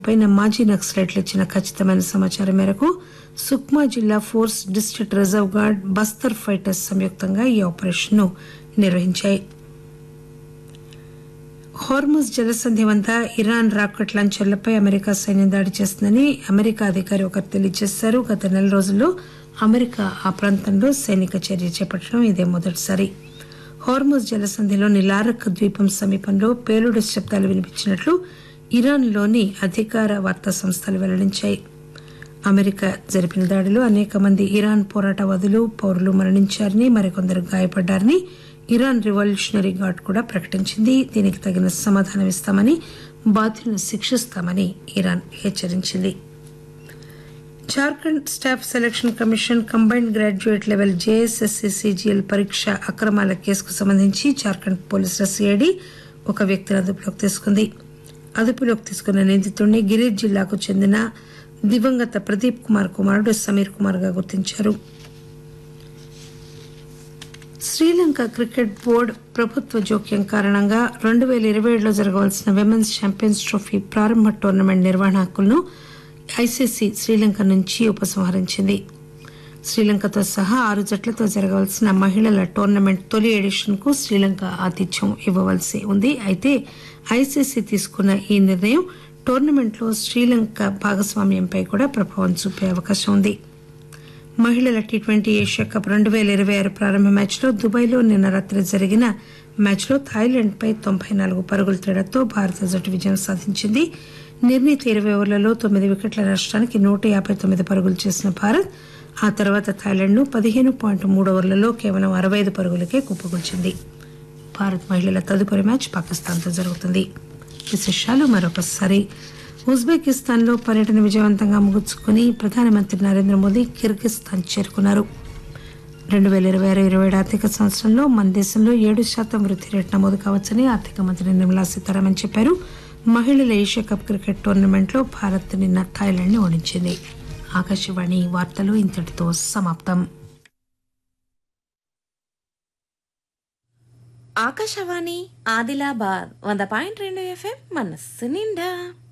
పైన మాజీ నక్సలైట్లు ఇచ్చిన ఖచ్చితమైన సమాచారం మేరకు సుక్మా జిల్లా force district reserve guard Bastar fighters సంయుక్తంగా ఈ ఆపరేషన్ ను నిర్వహించాయి హార్ముజ్ జలసంధి వద్ద ఇరాన్ రాకెట్ లాంచర్లపై అమెరికా సైన్యం దాడి చేస్తుందని అమెరికా అధికారి ఒకరు తెలియజేశారు గత నెల రోజుల్లో అమెరికా ఆ ప్రాంతంలో సైనిక చర్య చేపట్టడం ఇదే మొదటిసారి హార్ముజ్ జలసంధిలోని లారక్ ద్వీపం సమీపంలో పేలుడు శబ్దాలు వినిపించినట్లు ఇరాన్లోని అధికార వార్తా సంస్థలు వెల్లడించాయి అమెరికా జరిపిన దాడిలో అనేక మంది ఇరాన్ పోరాటవాదులు పౌరులు మరణించారని మరికొందరు గాయపడ్డారని ఇరాన్ రివల్యూషనరీ గార్డ్ కూడా ప్రకటించింది దీనికి తగిన సమాధానం ఇస్తామని బాధ్యులను శిక్షిస్తామని ఇరాన్ హెచ్చరించింది Jharkhand staff selection commission combined graduate level JSSCGL పరీక్ష అక్రమాల కేసుకు సంబంధించి జార్ఖండ్ పోలీసుల సిఐడి ఒక వ్యక్తిని అదుపులోకి తీసుకుంది అదుపులోకి తీసుకున్న నిందితుడిని గిరీజ్ జిల్లాకు చెందిన దివంగత ప్రదీప్ కుమార్ కుమారుడు సమీర్ కుమార్ గా గుర్తించారు శ్రీలంక క్రికెట్ బోర్డు ప్రభుత్వ జోక్యం కారణంగా రెండు పేల ఇరవై ఏడులో జరగవలసిన విమెన్స్ ఛాంపియన్స్ ట్రోఫీ ప్రారంభ టోర్నమెంట్ నిర్వహణ హక్కులను ఐసీసీ శ్రీలంక నుంచి ఉపసంహరించింది శ్రీలంకతో సహా ఆరు జట్లతో జరగవలసిన మహిళల టోర్నమెంట్ తొలి ఎడిషన్ కు శ్రీలంక ఆతిథ్యం ఇవ్వవలసి ఉంది అయితే ఐసీసీ తీసుకున్న ఈ నిర్ణయం టోర్నమెంట్లో శ్రీలంక భాగస్వామ్యంపై కూడా ప్రభావం చూపే అవకాశం ఉంది మహిళల టీ ట్వంటీ ఏషియా కప్ రెండు పేల ఇరవై ఆరు ప్రారంభ మ్యాచ్లో దుబాయ్లో నిన్న రాత్రి జరిగిన మ్యాచ్లో థాయిలాండ్ పై తొంభై నాలుగు పరుగుల తేడాతో భారత జట్టు విజయం సాధించింది నిర్ణీత ఇరవై ఓవర్లలో తొమ్మిది వికెట్ల నష్టానికి నూట యాభై తొమ్మిది పరుగులు చేసిన భారత్ ఆ తర్వాత థాయిలాండ్ ను పదిహేను పాయింట్ మూడు ఓవర్లలో కేవలం అరవై ఐదు పరుగులకే కుప్పగొల్చింది భారత్ మహిళల తదుపరి మ్యాచ్ పాకిస్తాన్తో జరుగుతుంది విశేషాలు మరొకసారి ఉజ్బెకిస్తాన్ లో పర్యటన విజయవంతంగా ముగించుకుని ప్రధానమంత్రి నరేంద్ర మోదీ కిర్గిస్థాన్ చేరుకున్నారు రెండు పేల ఇరవై ఆరు ఇరవై ఏడు ఆర్థిక సంవత్సరంలో మన దేశంలో ఏడు శాతం వృద్ధి రేటు నమోదు కావచ్చని ఆర్థిక మంత్రి నిర్మలా సీతారామన్ చెప్పారు మహిళల ఏషియా కప్ క్రికెట్ టోర్నమెంట్లో భారత్ నిన్న థాయిలాండ్ ని ఓడించింది ఆకాశవాణి వార్తలు ఇంతటితో సమాప్తం ఆకాశవాణి ఆదిలాబాద్ వంద పాయింట్ రెండు ఎఫ్ఎం మనస్సు నిండా